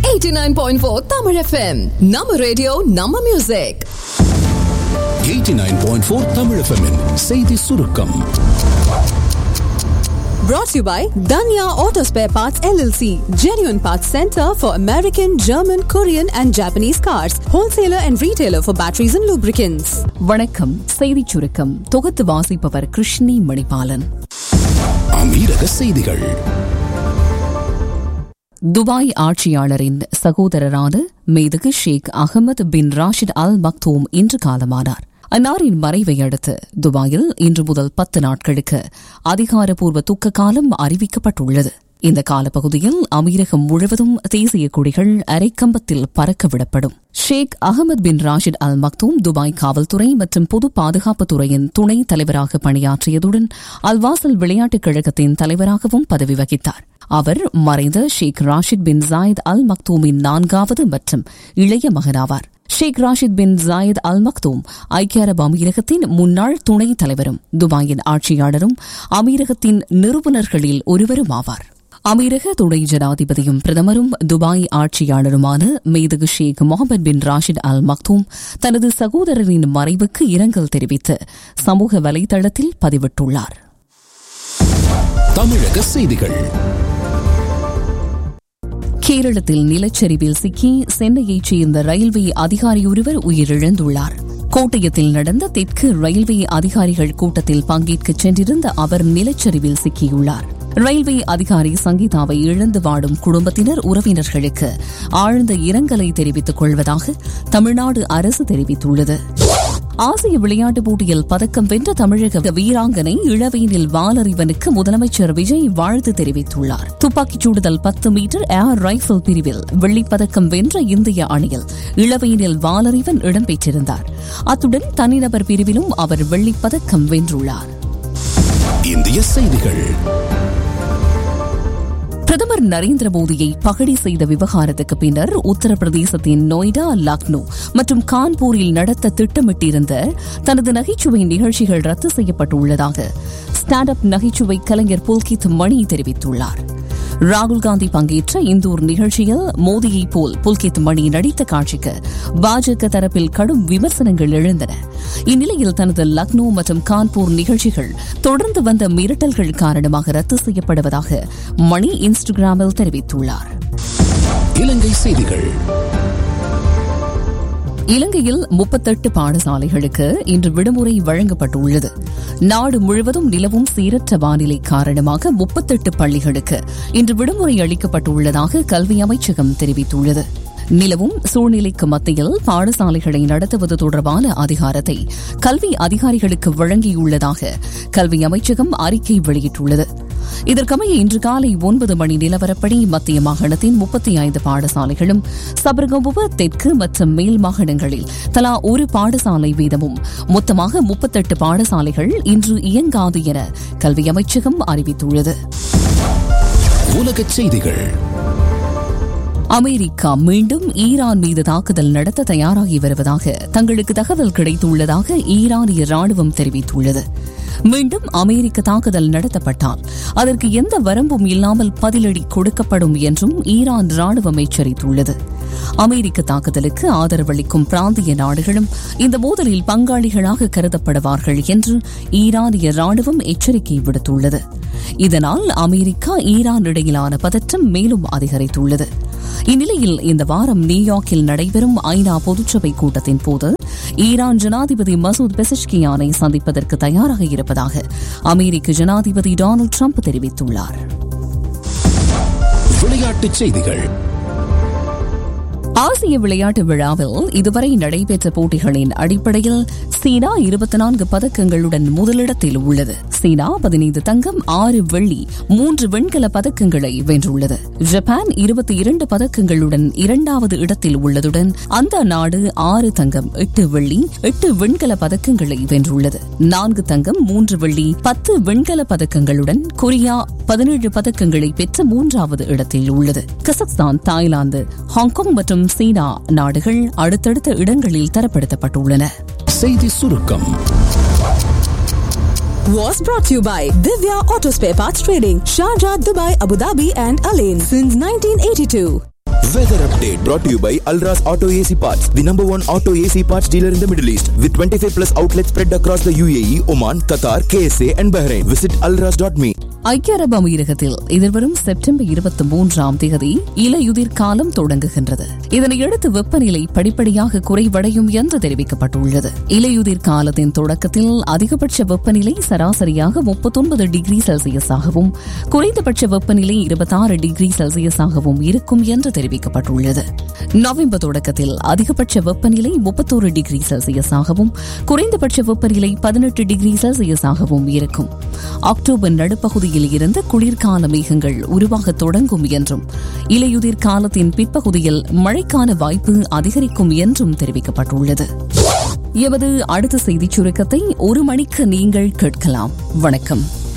89.4 Tamil FM நம்ம radio நம்ம music 89.4 Tamil FM -இன் செய்தி சுருக்கம் brought to you by Danya Auto Spare Parts LLC genuine parts center for American German Korean and Japanese cars wholesaler and retailer for batteries and lubricants வணக்கம் செய்திச் சுருக்கம் தொகுத்து வாசிப்பவர் கிருஷ்ணி மணிபாலன் அமீரக செய்திகள் துபாய் ஆட்சியாளரின் சகோதரரான மேதகு ஷேக் Ahmed bin Rashid Al Maktoum இன்று காலமானார் அன்னாரின் மறைவை அடுத்து துபாயில் இன்று முதல் பத்து நாட்களுக்கு அதிகாரப்பூர்வ துக்க காலம் அறிவிக்கப்பட்டுள்ளது இந்த காலப்பகுதியில் அமீரகம் முழுவதும் தேசிய கொடிகள் அரைக்கம்பத்தில் பறக்க விடப்படும் Sheikh Ahmed bin Rashid Al Maktoum Dubai காவல்துறை மற்றும் பொது பாதுகாப்புத் துறையின் துணைத் தலைவராக பணியாற்றியதுடன் அல்வாசல் விளையாட்டுக் கழகத்தின் தலைவராகவும் பதவி வகித்தார் அவர் மறைந்த ஷேக் ராஷித் பின் ஜாயித் அல் மக்தூமின் நான்காவது மற்றும் இளைய மகனாவார் Sheikh Rashid bin Zayed Al Maktoum ஐக்கிய அரபு அமீரகத்தின் முன்னாள் துணைத் தலைவரும் துபாயின் ஆட்சியாளரும் அமீரகத்தின் நிறுவனர்களில் ஒருவரும் ஆவார் அமீரக துணை ஜனாதிபதியும் பிரதமரும் துபாய் ஆட்சியாளருமான மேதகு ஷேக் முகமது பின் ராஷித் அல் மக்தூம் தனது சகோதரரின் மறைவுக்கு இரங்கல் தெரிவித்து சமூக வலைதளத்தில் பதிவிட்டுள்ளார் தமிழக செய்திகள் கேரளத்தில் நிலச்சரிவில் சிக்கி சென்னையைச் சேர்ந்த ரயில்வே அதிகாரியொருவர் உயிரிழந்துள்ளார் கோட்டயத்தில் நடந்த தெற்கு ரயில்வே அதிகாரிகள் கூட்டத்தில் பங்கேற்கச் சென்றிருந்த அவர் நிலச்சரிவில் சிக்கியுள்ளார் ரயில்வே அதிகாரி சங்கீதாவை இழந்து வாடும் குடும்பத்தினர் உறவினர்களுக்கு ஆழ்ந்த இரங்கலை தெரிவித்துக் கொள்வதாக தமிழ்நாடு அரசு தெரிவித்துள்ளது ஆசிய விளையாட்டுப் போட்டியில் பதக்கம் வென்ற தமிழக வீராங்கனை இளவேனில் வாலறிவனுக்கு முதலமைச்சர் விஜய் வாழ்த்து தெரிவித்துள்ளார் துப்பாக்கிச் சூடுதல் பத்து மீட்டர் ஏர் ரைபிள் பிரிவில் வெள்ளிப்பதக்கம் வென்ற இந்திய அணியில் இளவேனில் வாலறிவன் இடம்பெற்றிருந்தார் அத்துடன் தனிநபர் பிரிவிலும் அவர் வெள்ளிப்பதக்கம் வென்றுள்ளார் இந்திய செய்திகள் பிரதமர் நரேந்திர மோடியை பகடி செய்த விவகாரத்துக்கு பின்னர் உத்தரப்பிரதேசத்தின் நொய்டா லக்னோ மற்றும் கான்பூரில் நடத்த திட்டமிட்டிருந்த தனது நகைச்சுவை நிகழ்ச்சிகள் ரத்து செய்யப்பட்டுள்ளதாக ஸ்டாண்ட் அப் நகைச்சுவை கலைஞர் புல்கித் மணி தெரிவித்துள்ளார் ராகுல் காந்தி பங்கேற்ற இந்தூர் நிகழ்ச்சியில் மோடியை போல் புல்கித் மணி நடித்த காட்சிக்கு பாஜக தரப்பில் கடும் விமர்சனங்கள் எழுந்தன இந்நிலையில் தனது லக்னோ மற்றும் கான்பூர் நிகழ்ச்சிகள் தொடர்ந்து வந்த மிரட்டல்கள் காரணமாக ரத்து செய்யப்படுவதாக மணி இன்ஸ்டாகிராமில் தெரிவித்துள்ளார் இலங்கை செய்திகள் இலங்கையில் முப்பத்தெட்டு பாடசாலைகளுக்கு இன்று விடுமுறை வழங்கப்பட்டுள்ளது நாடு முழுவதும் நிலவும் சீரற்ற வானிலை காரணமாக முப்பத்தெட்டு பள்ளிகளுக்கு இன்று விடுமுறை அளிக்கப்பட்டுள்ளதாக கல்வி அமைச்சகம் தெரிவித்துள்ளது நிலவும் சூழ்நிலைக்கு மத்தியில் பாடசாலைகளை நடத்துவது தொடர்பான அதிகாரத்தை கல்வி அதிகாரிகளுக்கு வழங்கியுள்ளதாக கல்வி அமைச்சகம் அறிக்கை வெளியிட்டுள்ளது இதற்கமைய இன்று காலை ஒன்பது மணி நிலவரப்படி மத்திய மாகாணத்தின் முப்பத்தி ஐந்து பாடசாலைகளும் சபரகமுவ தெற்கு மற்றும் மேல் மாகாணங்களில் தலா ஒரு பாடசாலை வீதமும் மொத்தமாக முப்பத்தெட்டு பாடசாலைகள் இன்று இயங்காது என கல்வி அமைச்சகம் அறிவித்துள்ளது உலகச் செய்திகள் அமெரிக்கா மீண்டும் ஈரான் மீது தாக்குதல் நடத்த தயாராகி வருவதாக தங்களுக்கு தகவல் கிடைத்துள்ளதாக ஈரானிய ராணுவம் தெரிவித்துள்ளது மீண்டும் அமெரிக்க தாக்குதல் நடத்தப்பட்டால் அதற்கு எந்த வரம்பும் இல்லாமல் பதிலடி கொடுக்கப்படும் என்றும் ஈரான் ராணுவம் எச்சரித்துள்ளது அமெரிக்க தாக்குதலுக்கு ஆதரவளிக்கும் பிராந்திய நாடுகளும் இந்த மோதலில் பங்காளிகளாக கருதப்படுவார்கள் என்று ஈரானிய ராணுவம் எச்சரிக்கை விடுத்துள்ளது இதனால் அமெரிக்கா ஈரான் இடையிலான பதற்றம் மேலும் அதிகரித்துள்ளது இந்நிலையில் இந்த வாரம் நியூயார்க்கில் நடைபெறும் ஐநா பொதுச்சபை கூட்டத்தின் போது ஈரான் ஜனாதிபதி மசூத் பெசஷ்கியானை சந்திப்பதற்கு தயாராக இருப்பதாக அமெரிக்க ஜனாதிபதி டொனால்டு ட்ரம்ப் தெரிவித்துள்ளார் விளையாட்டுச் செய்திகள் ஆசிய விளையாட்டு விழாவில் இதுவரை நடைபெற்ற போட்டிகளின் அடிப்படையில் சீனா இருபத்தி நான்கு பதக்கங்களுடன் முதலிடத்தில் உள்ளது சீனா பதினைந்து தங்கம் ஆறு வெள்ளி மூன்று வெண்கல பதக்கங்களை வென்றுள்ளது ஜப்பான் இருபத்தி இரண்டு பதக்கங்களுடன் இரண்டாவது இடத்தில் உள்ளதுடன் அந்த நாடு ஆறு தங்கம் எட்டு வெள்ளி எட்டு வெண்கல பதக்கங்களை வென்றுள்ளது நான்கு தங்கம் மூன்று வெள்ளி பத்து வெண்கல பதக்கங்களுடன் கொரியா பதினேழு பதக்கங்களை பெற்ற மூன்றாவது இடத்தில் உள்ளது கசக்ஸ்தான் தாய்லாந்து ஹாங்காங் மற்றும் சீனா நாடுகள் அடுத்தடுத்த இடங்களில் தரப்படுத்தப்பட்டுள்ளன செய்தி சுருக்கம் was brought to you by Divya Auto Spare Parts Trading, Sharjah, Dubai, Abu Dhabi, and Alain since 1982. Weather update brought to you by Alras Auto AC Parts, the number one auto AC parts dealer in the Middle East, with 25 plus outlets spread across the UAE, Oman, Qatar, KSA, and Bahrain. Visit alras.me. ஐக்கிய அரபு அமீரகத்தில் எதிர்வரும் September இருபத்தி மூன்றாம் தேதி இலையுதிர் காலம் தொடங்குகின்றது இதனையடுத்து வெப்பநிலை படிப்படியாக குறைவடையும் என்று தெரிவிக்கப்பட்டுள்ளது இலையுதிர் காலத்தின் தொடக்கத்தில் அதிகபட்ச வெப்பநிலை சராசரியாக முப்பத்தொன்பது டிகிரி செல்சியஸாகவும் குறைந்தபட்ச வெப்பநிலை இருபத்தாறு டிகிரி செல்சியஸாகவும் இருக்கும் என்று தெரிவிக்கப்பட்டுள்ளது நவம்பர் தொடக்கத்தில் அதிகபட்ச வெப்பநிலை முப்பத்தோரு டிகிரி செல்சியஸாகவும் குறைந்தபட்ச வெப்பநிலை பதினெட்டு டிகிரி செல்சியஸாகவும் இருக்கும் அக்டோபர் நடுப்பகுதியில் இருந்து குளிர்கால மேகங்கள் உருவாக தொடங்கும் என்றும் இலையுதிர் காலத்தின் பிற்பகுதியில் மழைக்கான வாய்ப்பு அதிகரிக்கும் என்றும் தெரிவிக்கப்பட்டுள்ளது எமது அடுத்த செய்திச் சுருக்கத்தை ஒரு மணிக்கு நீங்கள் கேட்கலாம் வணக்கம்